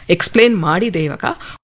explain ಮಾಡಿದೆ ಇವಾಗ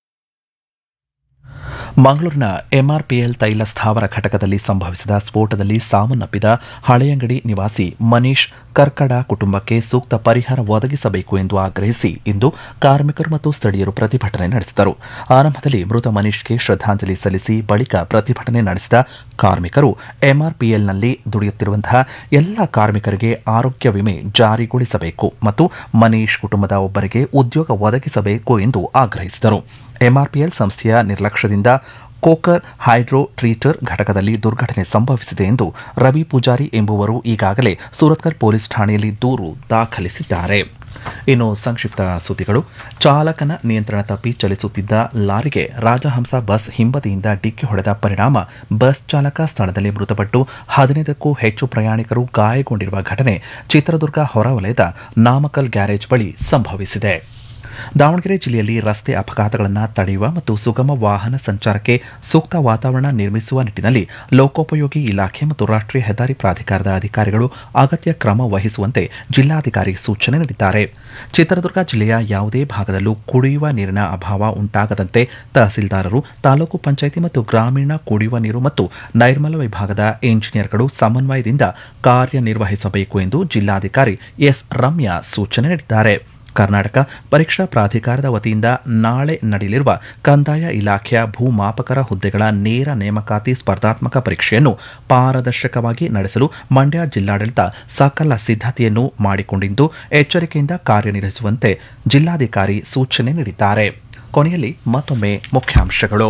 ಮಂಗಳೂರಿನ ಎಂಆರ್ಪಿಎಲ್ ತೈಲ ಸ್ಥಾವರ ಘಟಕದಲ್ಲಿ ಸಂಭವಿಸಿದ ಸ್ಫೋಟದಲ್ಲಿ ಸಾವನ್ನಪ್ಪಿದ ಹಳೆಯಂಗಡಿ ನಿವಾಸಿ ಮನೀಶ್ ಕರ್ಕಡ ಕುಟುಂಬಕ್ಕೆ ಸೂಕ್ತ ಪರಿಹಾರ ಒದಗಿಸಬೇಕು ಎಂದು ಆಗ್ರಹಿಸಿ ಇಂದು ಕಾರ್ಮಿಕರು ಮತ್ತು ಸ್ಥಳೀಯರು ಪ್ರತಿಭಟನೆ ನಡೆಸಿದರು ಆರಂಭದಲ್ಲಿ ಮೃತ ಮನೀಶ್ಗೆ ಶ್ರದ್ಧಾಂಜಲಿ ಸಲ್ಲಿಸಿ ಬಳಿಕ ಪ್ರತಿಭಟನೆ ನಡೆಸಿದ ಕಾರ್ಮಿಕರು ಎಂಆರ್ಪಿಎಲ್ನಲ್ಲಿ ದುಡಿಯುತ್ತಿರುವಂತಹ ಎಲ್ಲ ಕಾರ್ಮಿಕರಿಗೆ ಆರೋಗ್ಯ ವಿಮೆ ಜಾರಿಗೊಳಿಸಬೇಕು ಮತ್ತು ಮನೀಶ್ ಕುಟುಂಬದ ಒಬ್ಬರಿಗೆ ಉದ್ಯೋಗ ಒದಗಿಸಬೇಕು ಎಂದು ಆಗ್ರಹಿಸಿದರು ಎಂಆರ್ಪಿಎಲ್ ಸಂಸ್ಥೆಯ ನಿರ್ಲಕ್ಷ್ಯದಿಂದ ಕೋಕರ್ ಹೈಡ್ರೋ ಟ್ರೀಟರ್ ಘಟಕದಲ್ಲಿ ದುರ್ಘಟನೆ ಸಂಭವಿಸಿದೆ ಎಂದು ರವಿ ಪೂಜಾರಿ ಎಂಬುವರು ಈಗಾಗಲೇ ಸೂರತ್ಕಲ್ ಪೊಲೀಸ್ ಠಾಣೆಯಲ್ಲಿ ದೂರು ದಾಖಲಿಸಿದ್ದಾರೆ ಇನ್ನು ಸಂಕ್ಷಿಪ್ತ ಸುದ್ದಿಗಳು ಚಾಲಕನ ನಿಯಂತ್ರಣ ತಪ್ಪಿ ಚಲಿಸುತ್ತಿದ್ದ ಲಾರಿಗೆ ರಾಜಹಂಸ ಬಸ್ ಹಿಂಬದಿಯಿಂದ ಡಿಕ್ಕಿ ಹೊಡೆದ ಪರಿಣಾಮ ಬಸ್ ಚಾಲಕ ಸ್ಥಳದಲ್ಲಿ ಮೃತಪಟ್ಟು ಹದಿನೈದಕ್ಕೂ ಹೆಚ್ಚು ಪ್ರಯಾಣಿಕರು ಗಾಯಗೊಂಡಿರುವ ಘಟನೆ ಚಿತ್ರದುರ್ಗ ಹೊರವಲಯದ ನಾಮಕಲ್ ಗ್ಯಾರೇಜ್ ಬಳಿ ಸಂಭವಿಸಿದೆ ದಾವಣಗೆರೆ ಜಿಲ್ಲೆಯಲ್ಲಿ ರಸ್ತೆ ಅಪಘಾತಗಳನ್ನು ತಡೆಯುವ ಮತ್ತು ಸುಗಮ ವಾಹನ ಸಂಚಾರಕ್ಕೆ ಸೂಕ್ತ ವಾತಾವರಣ ನಿರ್ಮಿಸುವ ನಿಟ್ಟಿನಲ್ಲಿ ಲೋಕೋಪಯೋಗಿ ಇಲಾಖೆ ಮತ್ತು ರಾಷ್ಟ್ರೀಯ ಹೆದ್ದಾರಿ ಪ್ರಾಧಿಕಾರದ ಅಧಿಕಾರಿಗಳು ಅಗತ್ಯ ಕ್ರಮ ವಹಿಸುವಂತೆ ಜಿಲ್ಲಾಧಿಕಾರಿ ಸೂಚನೆ ನೀಡಿದ್ದಾರೆ ಚಿತ್ರದುರ್ಗ ಜಿಲ್ಲೆಯ ಯಾವುದೇ ಭಾಗದಲ್ಲೂ ಕುಡಿಯುವ ನೀರಿನ ಅಭಾವ ಉಂಟಾಗದಂತೆ ತಹಸೀಲ್ದಾರರು ತಾಲೂಕು ಪಂಚಾಯಿತಿ ಮತ್ತು ಗ್ರಾಮೀಣ ಕುಡಿಯುವ ನೀರು ಮತ್ತು ನೈರ್ಮಲ್ಯ ವಿಭಾಗದ ಇಂಜಿನಿಯರ್ಗಳು ಸಮನ್ವಯದಿಂದ ಕಾರ್ಯನಿರ್ವಹಿಸಬೇಕು ಎಂದು ಜಿಲ್ಲಾಧಿಕಾರಿ ಎಸ್ ರಮ್ಯಾ ಸೂಚನೆ ನೀಡಿದ್ದಾರೆ ಕರ್ನಾಟಕ ಪರೀಕ್ಷಾ ಪ್ರಾಧಿಕಾರದ ವತಿಯಿಂದ ನಾಳೆ ನಡೆಯಲಿರುವ ಕಂದಾಯ ಇಲಾಖೆಯ ಭೂಮಾಪಕರ ಹುದ್ದೆಗಳ ನೇರ ನೇಮಕಾತಿ ಸ್ಪರ್ಧಾತ್ಮಕ ಪರೀಕ್ಷೆಯನ್ನು ಪಾರದರ್ಶಕವಾಗಿ ನಡೆಸಲು ಮಂಡ್ಯ ಜಿಲ್ಲಾಡಳಿತ ಸಕಲ ಸಿದ್ಧತೆಯನ್ನು ಮಾಡಿಕೊಂಡಿದ್ದು ಎಚ್ಚರಿಕೆಯಿಂದ ಕಾರ್ಯನಿರ್ವಹಿಸುವಂತೆ ಜಿಲ್ಲಾಧಿಕಾರಿ ಸೂಚನೆ ನೀಡಿದ್ದಾರೆ ಕೊನೆಯಲ್ಲಿ ಮತ್ತೊಮ್ಮೆ ಮುಖ್ಯಾಂಶಗಳು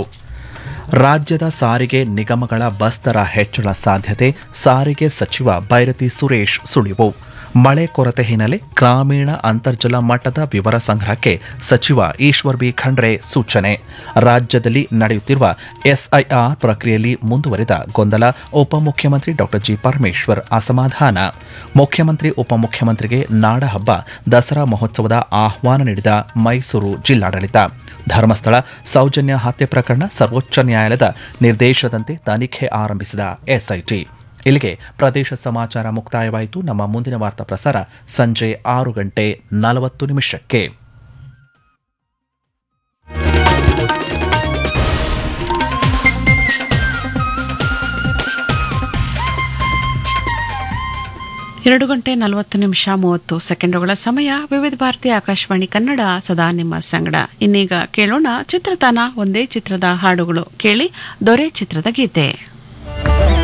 ರಾಜ್ಯದ ಸಾರಿಗೆ ನಿಗಮಗಳ ಬಸ್ ದರ ಹೆಚ್ಚಳ ಸಾಧ್ಯತೆ ಸಾರಿಗೆ ಸಚಿವ ಬೈರತಿ ಸುರೇಶ್ ಸುಳಿವು ಮಳೆ ಕೊರತೆ ಹಿನ್ನೆಲೆ ಗ್ರಾಮೀಣ ಅಂತರ್ಜಲ ಮಟ್ಟದ ವಿವರ ಸಂಗ್ರಹಕ್ಕೆ ಸಚಿವ ಈಶ್ವರ್ ಬಿ ಖಂಡ್ರೆ ಸೂಚನೆ ರಾಜ್ಯದಲ್ಲಿ ನಡೆಯುತ್ತಿರುವ ಎಸ್ಐಆರ್ ಪ್ರಕ್ರಿಯೆಯಲ್ಲಿ ಮುಂದುವರೆದ ಗೊಂದಲ ಉಪಮುಖ್ಯಮಂತ್ರಿ ಡಾಕ್ಟರ್ ಜಿ ಪರಮೇಶ್ವರ್ ಅಸಮಾಧಾನ ಮುಖ್ಯಮಂತ್ರಿ ಉಪಮುಖ್ಯಮಂತ್ರಿಗೆ ನಾಡಹಬ್ಬ ದಸರಾ ಮಹೋತ್ಸವದ ಆಹ್ವಾನ ನೀಡಿದ ಮೈಸೂರು ಜಿಲ್ಲಾಡಳಿತ ಧರ್ಮಸ್ಥಳ ಸೌಜನ್ಯ ಹತ್ಯೆ ಪ್ರಕರಣ ಸರ್ವೋಚ್ಚ ನ್ಯಾಯಾಲಯದ ನಿರ್ದೇಶನದಂತೆ ತನಿಖೆ ಆರಂಭಿಸಿದ ಎಸ್ಐಟಿ ಇಲ್ಲಿಗೆ ಪ್ರದೇಶ ಸಮಾಚಾರ ಮುಕ್ತಾಯವಾಯಿತು ನಮ್ಮ ಮುಂದಿನ ವಾರ್ತಾ ಪ್ರಸಾರ ಸಂಜೆ ಆರು ಗಂಟೆ ನಲವತ್ತು ನಿಮಿಷಕ್ಕೆ ಎರಡು ಗಂಟೆ ನಲವತ್ತು ನಿಮಿಷ ಮೂವತ್ತು ಸೆಕೆಂಡುಗಳ ಸಮಯ ವಿವಿಧ ಭಾರತಿ ಆಕಾಶವಾಣಿ ಕನ್ನಡ ಸದಾ ನಿಮ್ಮ ಸಂಗಡ ಇನ್ನೀಗ ಕೇಳೋಣ ಚಿತ್ರತಾನ ಒಂದೇ ಚಿತ್ರದ ಹಾಡುಗಳು ಕೇಳಿ ದೊರೆ ಚಿತ್ರದ ಗೀತೆ